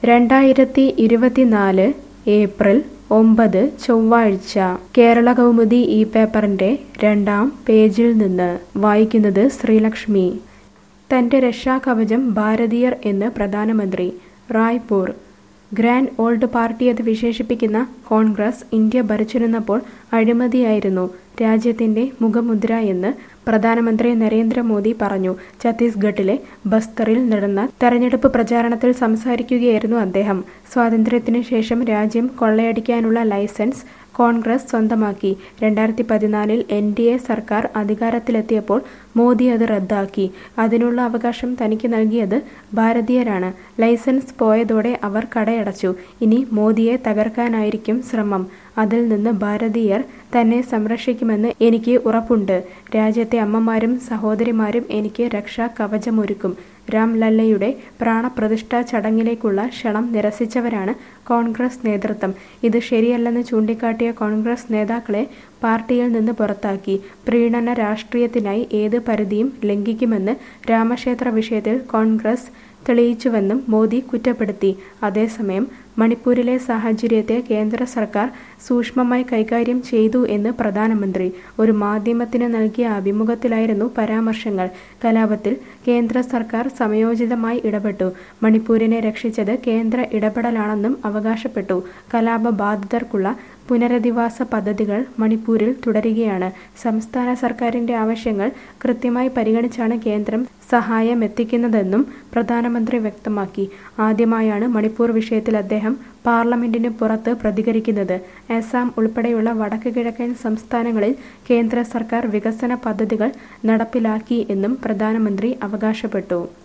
രണ്ടായിരത്തി ഇരുപത്തിനാല് ഏപ്രിൽ ഒമ്പത് ചൊവ്വാഴ്ച കേരള കൗമുദി ഈ പേപ്പറിന്റെ രണ്ടാം പേജിൽ നിന്ന് വായിക്കുന്നത് ശ്രീലക്ഷ്മി തന്റെ രക്ഷാകവചം ഭാരതീയർ എന്ന് പ്രധാനമന്ത്രി റായ്പൂർ ഗ്രാൻഡ് ഓൾഡ് പാർട്ടി എന്ന് വിശേഷിപ്പിക്കുന്ന കോൺഗ്രസ് ഇന്ത്യ ഭരിച്ചിരുന്നപ്പോൾ അഴിമതിയായിരുന്നു രാജ്യത്തിന്റെ മുഖമുദ്ര എന്ന് പ്രധാനമന്ത്രി നരേന്ദ്രമോദി പറഞ്ഞു ഛത്തീസ്ഗഡിലെ ബസ്തറിൽ നടന്ന തെരഞ്ഞെടുപ്പ് പ്രചാരണത്തിൽ സംസാരിക്കുകയായിരുന്നു അദ്ദേഹം സ്വാതന്ത്ര്യത്തിനു ശേഷം രാജ്യം കൊള്ളയടിക്കാനുള്ള ലൈസൻസ് കോൺഗ്രസ് സ്വന്തമാക്കി രണ്ടായിരത്തി പതിനാലിൽ എൻ ഡി എ സർക്കാർ അധികാരത്തിലെത്തിയപ്പോൾ മോദി അത് റദ്ദാക്കി അതിനുള്ള അവകാശം തനിക്ക് നൽകിയത് ഭാരതീയരാണ് ലൈസൻസ് പോയതോടെ അവർ കടയടച്ചു ഇനി മോദിയെ തകർക്കാനായിരിക്കും ശ്രമം അതിൽ നിന്ന് ഭാരതീയർ തന്നെ സംരക്ഷിക്കുമെന്ന് എനിക്ക് ഉറപ്പുണ്ട് രാജ്യത്തെ അമ്മമാരും സഹോദരിമാരും എനിക്ക് രക്ഷാ കവചമൊരുക്കും രാംലല്ലയുടെ പ്രാണപ്രതിഷ്ഠാ ചടങ്ങിലേക്കുള്ള ക്ഷണം നിരസിച്ചവരാണ് കോൺഗ്രസ് നേതൃത്വം ഇത് ശരിയല്ലെന്ന് ചൂണ്ടിക്കാട്ടിയ കോൺഗ്രസ് നേതാക്കളെ പാർട്ടിയിൽ നിന്ന് പുറത്താക്കി പ്രീണന രാഷ്ട്രീയത്തിനായി ഏത് പരിധിയും ലംഘിക്കുമെന്ന് രാമക്ഷേത്ര വിഷയത്തിൽ കോൺഗ്രസ് തെളിയിച്ചുവെന്നും മോദി കുറ്റപ്പെടുത്തി അതേസമയം മണിപ്പൂരിലെ സാഹചര്യത്തെ കേന്ദ്ര സർക്കാർ സൂക്ഷ്മമായി കൈകാര്യം ചെയ്തു എന്ന് പ്രധാനമന്ത്രി ഒരു മാധ്യമത്തിന് നൽകിയ അഭിമുഖത്തിലായിരുന്നു പരാമർശങ്ങൾ കലാപത്തിൽ കേന്ദ്ര സർക്കാർ സമയോചിതമായി ഇടപെട്ടു മണിപ്പൂരിനെ രക്ഷിച്ചത് കേന്ദ്ര ഇടപെടലാണെന്നും അവകാശപ്പെട്ടു കലാപ ബാധിതർക്കുള്ള പുനരധിവാസ പദ്ധതികൾ മണിപ്പൂരിൽ തുടരുകയാണ് സംസ്ഥാന സർക്കാരിന്റെ ആവശ്യങ്ങൾ കൃത്യമായി പരിഗണിച്ചാണ് കേന്ദ്രം സഹായം എത്തിക്കുന്നതെന്നും പ്രധാനമന്ത്രി വ്യക്തമാക്കി ആദ്യമായാണ് മണിപ്പൂർ വിഷയത്തിൽ അദ്ദേഹം പാർലമെന്റിന് പുറത്ത് പ്രതികരിക്കുന്നത് അസം ഉൾപ്പെടെയുള്ള വടക്ക് കിഴക്കൻ സംസ്ഥാനങ്ങളിൽ കേന്ദ്ര സർക്കാർ വികസന പദ്ധതികൾ നടപ്പിലാക്കി എന്നും പ്രധാനമന്ത്രി അവകാശപ്പെട്ടു